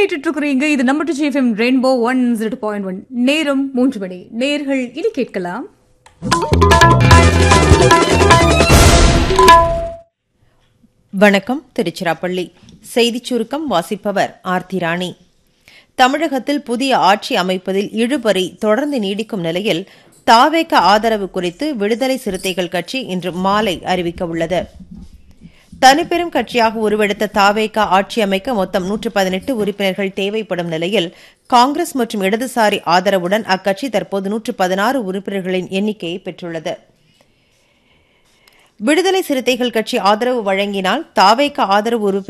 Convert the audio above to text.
கேட்டுட்டு இருக்கிறீங்க இது நம்ம டு F M rainbow one zero point one நேரம் மூன்று மணி நேர்கள் இனி கேட்கலாம் வணக்கம் திருச்சிராப்பள்ளி செய்திச் சுருக்கம் வாசிப்பவர் ஆர்த்தி ராணி தமிழகத்தில் புதிய ஆட்சி அமைப்பதில் இழுபறி தொடர்ந்து நீடிக்கும் நிலையில் தாவேக ஆதரவு குறித்து விடுதலை சிறுத்தைகள் கட்சி இன்று மாலை அறிவிக்க உள்ளது தனிப்பெரும் கட்சியாக உருவெடுத்த தாவேக ஆட்சி அமைக்க மொத்தம் நூற்று பதினெட்டு உறுப்பினர்கள் தேவைப்படும் நிலையில் காங்கிரஸ் மற்றும் இடதுசாரி ஆதரவுடன் அக்கட்சி தற்போது நூற்று பதினாறு உறுப்பினர்களின் எண்ணிக்கையை பெற்றுள்ளது விடுதலை சிறுத்தைகள் கட்சி ஆதரவு வழங்கினால் தாவேக ஆதரவு உறுப்பினர்